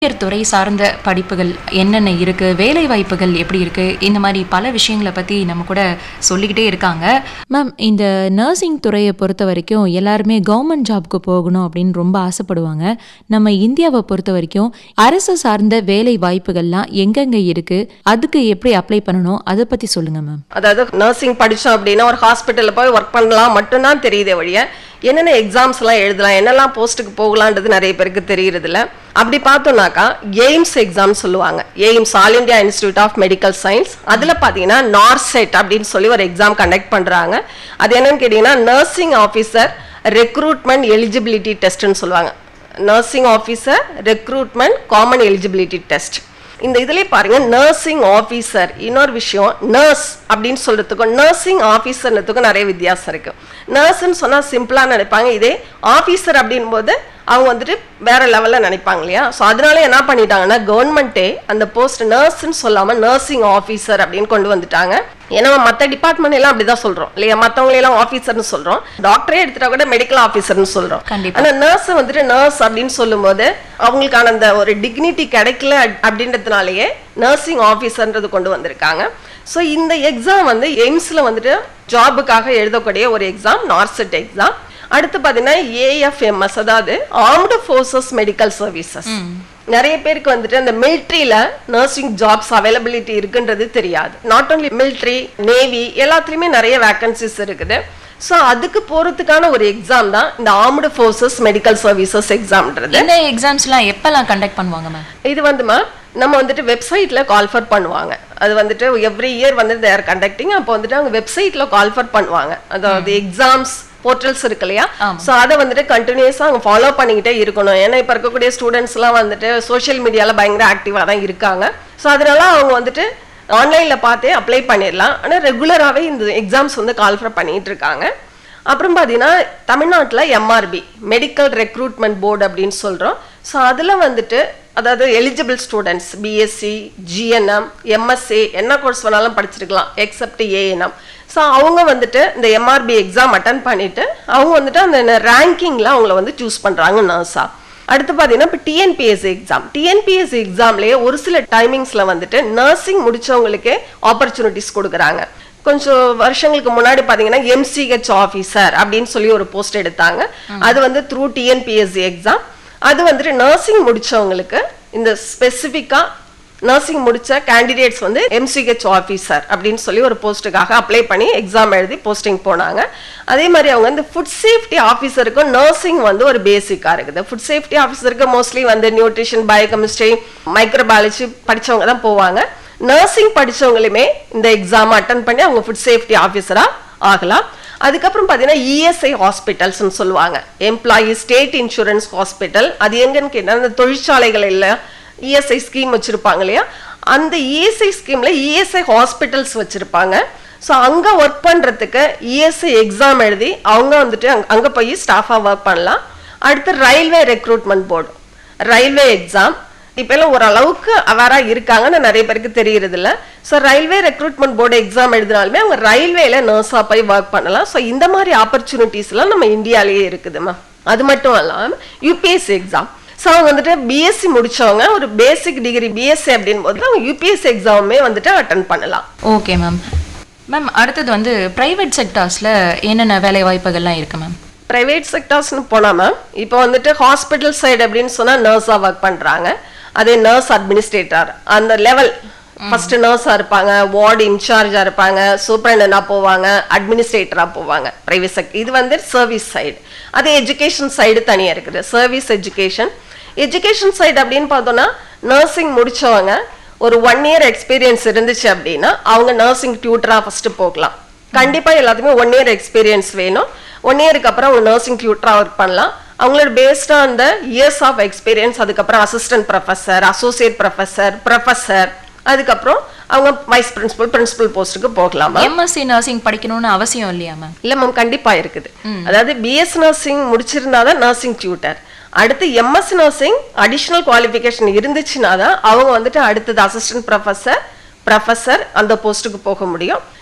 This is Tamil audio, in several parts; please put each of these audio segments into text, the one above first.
செவிலியர் துறை சார்ந்த படிப்புகள் என்னென்ன இருக்கு வேலை வாய்ப்புகள் எப்படி இருக்கு இந்த மாதிரி பல விஷயங்களை பத்தி நம்ம கூட சொல்லிக்கிட்டே இருக்காங்க மேம் இந்த நர்சிங் துறையை பொறுத்த வரைக்கும் எல்லாருமே கவர்மெண்ட் ஜாப்க்கு போகணும் அப்படின்னு ரொம்ப ஆசைப்படுவாங்க நம்ம இந்தியாவை பொறுத்த வரைக்கும் அரசு சார்ந்த வேலை வாய்ப்புகள்லாம் எங்கெங்க இருக்கு அதுக்கு எப்படி அப்ளை பண்ணணும் அதை பத்தி சொல்லுங்க மேம் அதாவது நர்சிங் படிச்சோம் அப்படின்னா ஒரு ஹாஸ்பிட்டலில் போய் ஒர்க் பண்ணலாம் மட்டும்தான் தெரியுதே வழிய என்னென்ன எக்ஸாம்ஸ் எல்லாம் எழுதலாம் என்னெல்லாம் போஸ்ட்டுக்கு போகலான்றது நிறைய பேருக்கு தெரியறதில்ல அப்படி பார்த்தோம்னாக்கா எய்ம்ஸ் எக்ஸாம் சொல்லுவாங்க AIIMS all India institute of medical science அதில் பார்த்தீங்கன்னா நார்செட் அப்படின்னு சொல்லி ஒரு எக்ஸாம் கண்டக்ட் பண்ணுறாங்க அது என்னன்னு கேட்டிங்கன்னா நர்சிங் ஆஃபீஸர் ரெக்ரூட்மெண்ட் எலிஜிபிலிட்டி டெஸ்ட்னு சொல்லுவாங்க nursing officer recruitment common eligibility test இந்த இதுலயே பாருங்க நர்சிங் ஆஃபீஸர் இன்னொரு விஷயம் நர்ஸ் அப்படின்னு சொல்றதுக்கும் நர்சிங் ஆஃபீஸர்ன்றதுக்கும் நிறைய வித்தியாசம் இருக்கு நர்ஸ்ன்னு சொன்னா சிம்பிளா நினைப்பாங்க இதே ஆஃபீஸர் அப்படின் போது அவங்க வந்துட்டு வேற லெவல்ல நினைப்பாங்க இல்லையா ஸோ அதனால என்ன பண்ணிட்டாங்கன்னா கவர்மெண்ட்டே அந்த போஸ்ட் நர்ஸ்ன்னு சொல்லாம நர்சிங் ஆஃபீஸர் அப்படின்னு கொண்டு வந்துட்டாங்க ஏன்னா மற்ற டிபார்ட்மெண்ட் எல்லாம் அப்படிதான் சொல்றோம் இல்லையா மற்றவங்களை எல்லாம் ஆஃபீஸர்னு சொல்றோம் டாக்டரே எடுத்துட்டா கூட மெடிக்கல் ஆஃபீஸர்னு சொல்றோம் கண்டிப்பா. ஆனா நர்ஸ் வந்துட்டு நர்ஸ் அப்படின்னு சொல்லும்போது அவங்களுக்கான அந்த ஒரு டிக்னிட்டி கிடைக்கல அப்- அப்படின்றதுனாலயே நர்சிங் ஆஃபீஸர்ன்றது கொண்டு வந்திருக்காங்க ஸோ இந்த எக்ஸாம் வந்து எய்ம்ஸ்ல வந்துட்டு ஜாபுக்காக எழுதக்கூடிய ஒரு எக்ஸாம் நார்செட் எக்ஸாம் அடுத்து பார்த்தீங்கன்னா ஏஎஃப்எம்எஸ் அதாவது ஆர்ம்டு ஃபோர்ஸஸ் மெடிக்கல் சர்வீசஸ் நிறைய பேருக்கு வந்துட்டு அந்த மிலிட்ரியில நர்சிங் ஜாப்ஸ் அவைலபிலிட்டி இருக்குன்றது தெரியாது நாட் only மிலிட்ரி நேவி எல்லாத்துலயுமே நிறைய வேகன்சிஸ் இருக்குது ஸோ அதுக்கு போறதுக்கான ஒரு எக்ஸாம் தான் இந்த ஆர்ம்டு ஃபோர்ஸஸ் மெடிக்கல் சர்வீசஸ் எக்ஸாம்ன்றது இந்த எக்ஸாம்ஸ்லாம் எப்பெல்லாம் கண்டக்ட் பண்ணுவாங்க மேம் இது வந்துமா நம்ம வந்துட்டு வெப்சைட்ல கால்ஃபர் பண்ணுவாங்க அது வந்துட்டு எவ்ரி இயர் வந்து தேர் கண்டக்டிங் அப்போ வந்துட்டு அவங்க வெப்சைட்ல கால்ஃபர் பண்ணுவாங்க அதாவது எக்ஸாம்ஸ் போர்ட்டல்ஸ் இருக்கு இல்லையா ஸோ அதை வந்துட்டு கண்டினியூஸாக அவங்க ஃபாலோ பண்ணிக்கிட்டே இருக்கணும் ஏன்னா இப்போ இருக்கக்கூடிய ஸ்டூடெண்ட்ஸ்லாம் வந்துட்டு சோஷியல் மீடியாவில் பயங்கர ஆக்டிவாக தான் இருக்காங்க ஸோ அதனால அவங்க வந்துட்டு ஆன்லைனில் பார்த்தே அப்ளை பண்ணிடலாம் ஆனால் ரெகுலராகவே இந்த எக்ஸாம்ஸ் வந்து கால்ஃபர் பண்ணிட்டு இருக்காங்க அப்புறம் பார்த்தீங்கன்னா தமிழ்நாட்டில் எம்ஆர்பி மெடிக்கல் ரெக்ரூட்மெண்ட் போர்டு அப்படின்னு சொல்கிறோம் ஸோ அதில் வந்துட்டு அதாவது eligible students BSc GNM MSc என்ன கோர்ஸ் வேணாலும் படிச்சிருக்கலாம் எக்ஸப்ட் ஏஎன்எம் ஸோ அவங்க வந்துட்டு இந்த எம்ஆர்பி எக்ஸாம் அட்டன் பண்ணிட்டு அவங்க வந்துட்டு அந்த ரேங்கிங்கில் அவங்கள வந்து சூஸ் பண்ணுறாங்க நர்ஸாக அடுத்து பார்த்தீங்கன்னா இப்போ டிஎன்பிஎஸ்சி எக்ஸாம் டிஎன்பிஎஸ்சி எக்ஸாம்லேயே ஒரு சில டைமிங்ஸில் வந்துட்டு நர்சிங் முடிச்சவங்களுக்கே ஆப்பர்ச்சுனிட்டிஸ் கொடுக்குறாங்க கொஞ்சம் வருஷங்களுக்கு முன்னாடி பார்த்தீங்கன்னா எம்சிஹெச் ஆஃபீஸர் அப்படின்னு சொல்லி ஒரு போஸ்ட் எடுத்தாங்க அது வந்து த்ரூ டிஎன்பிஎஸ்சி எக்ஸாம் அது வந்துட்டு நர்சிங் முடிச்சவங்களுக்கு இந்த ஸ்பெசிஃபிக்காக நர்சிங் முடிச்ச கேண்டிடேட்ஸ் வந்து எம்சிஹெச் ஆஃபீஸர் அப்படின்னு சொல்லி ஒரு போஸ்ட்டுக்காக அப்ளை பண்ணி எக்ஸாம் எழுதி போஸ்டிங் போனாங்க அதே மாதிரி அவங்க வந்து ஃபுட் சேஃப்டி ஆஃபீஸருக்கும் நர்சிங் வந்து ஒரு பேசிக்காக இருக்குது ஃபுட் சேஃப்டி ஆஃபீஸருக்கு மோஸ்ட்லி வந்து நியூட்ரிஷன் பயோகெமிஸ்ட்ரி மைக்ரோபாலஜி படிச்சவங்க தான் போவாங்க நர்சிங் படிச்சவங்களுமே இந்த எக்ஸாம் அட்டன் பண்ணி அவங்க ஃபுட் சேஃப்டி ஆஃபீஸராக ஆகலாம் அதுக்கப்புறம் பார்த்தீங்கன்னா இஎஸ்ஐ ஹாஸ்பிட்டல்ஸ்னு சொல்லுவாங்க எம்ப்ளாயி ஸ்டேட் இன்சூரன்ஸ் ஹாஸ்பிட்டல் அது எங்கன்னு கேட்டால் அந்த தொழிற்சாலைகள் இல்லை இஎஸ்ஐ ஸ்கீம் வச்சுருப்பாங்க இல்லையா அந்த இஎஸ்ஐ ஸ்கீமில் இஎஸ்ஐ ஹாஸ்பிட்டல்ஸ் வச்சுருப்பாங்க ஸோ அங்கே ஒர்க் பண்ணுறதுக்கு இஎஸ்ஐ எக்ஸாம் எழுதி அவங்க வந்துட்டு அங்க அங்கே போய் ஸ்டாஃபாக ஒர்க் பண்ணலாம் அடுத்து railway recruitment board railway exam இப்போ எல்லாம் ஓரளவுக்கு அவேராக இருக்காங்கன்னு நிறைய பேருக்கு தெரியறது இல்ல so railway recruitment board exam எழுதினாலுமே அவங்க ரயில்வேல நர்ஸாக போய் ஒர்க் பண்ணலாம் ஸோ இந்த மாதிரி ஆப்பர்ச்சுனிட்டிஸ்லாம் நம்ம இந்தியாலேயே இருக்குதுமா அது மட்டும் இல்லாமல் யூபிஎஸ்சி எக்ஸாம் ஸோ அவங்க வந்துட்டு பிஎஸ்சி முடிச்சவங்க ஒரு பேசிக் டிகிரி பிஎஸ்சி அப்படின் போது அவங்க யூபிஎஸ்சி எக்ஸாமுமே வந்துட்டு அட்டன் பண்ணலாம் ஓகே மேம் மேம் அடுத்தது வந்து பிரைவேட் செக்டார்ஸில் என்னென்ன வேலை வாய்ப்புகள்லாம் இருக்கு மேம் ப்ரைவேட் செக்டார்ஸ்னு போனால் மேம் இப்போ வந்துட்டு ஹாஸ்பிட்டல் சைடு அப்படின்னு சொன்னால் நர்ஸாக ஒர்க் பண்ணுறாங்க அதே நர்ஸ் அட்மினிஸ்ட்ரேட்டர் அந்த லெவல் ஃபர்ஸ்ட் நர்ஸாக இருப்பாங்க வார்டு இன்சார்ஜாக இருப்பாங்க சூப்பரண்டனாக போவாங்க அட்மினிஸ்ட்ரேட்டராக போவாங்க ப்ரைவேட் செக் இது வந்து சர்வீஸ் சைடு அதே எஜுகேஷன் சைடு தனியாக இருக்குது சர்வீஸ் எஜுகேஷன் எஜுகேஷன் சைடு அப்படின்னு பார்த்தோன்னா நர்சிங் முடிச்சவங்க ஒரு ஒன் இயர் எக்ஸ்பீரியன்ஸ் இருந்துச்சு அப்படின்னா அவங்க நர்சிங் டியூட்டராக ஃபஸ்ட்டு போகலாம் கண்டிப்பாக எல்லாத்துக்குமே ஒன் இயர் எக்ஸ்பீரியன்ஸ் வேணும் ஒன் இயருக்கு அப்புறம் அவங்க நர்சிங் டியூட்டராக ஒர்க் பண்ணலாம் அவங்களோட based on the years of experience அதுக்கப்புறம் assistant professor associate professor professor அதுக்கப்புறம் அவங்க வைஸ் பிரின்சிபல் பிரின்சிபல் போஸ்ட்டுக்கு போகலாமா எம்எஸ்சி நர்சிங் படிக்கணும்னு அவசியம் இல்லையா மேம் இல்ல மேம் கண்டிப்பா இருக்குது அதாவது பிஎஸ் நர்சிங் முடிச்சிருந்தா தான் நர்சிங் டியூட்டர் அடுத்து எம்எஸ் நர்சிங் அடிஷ்னல் குவாலிஃபிகேஷன் இருந்துச்சுன்னா தான் அவங்க வந்துட்டு அடுத்தது அசிஸ்டன்ட் ப்ரொஃபஸர் ப்ரொஃபஸர் அந்த போஸ்ட்டுக்கு போக முடியும்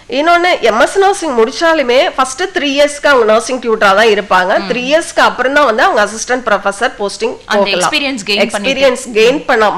இன்னொன்னு எம்எஸ் நர்சிங் முடிச்சாலுமே ஃபர்ஸ்ட் த்ரீ இயர்ஸ்க்கு அவங்க நர்சிங் டியூட்டரா தான் இருப்பாங்க த்ரீ இயர்ஸ்க்கு அப்புறம் தான் வந்து அவங்க அசிஸ்டன்ட் ப்ரொஃபசர் போஸ்டிங் அந்த experience gain எக்ஸ்பீரியன்ஸ் கெயின் பண்ண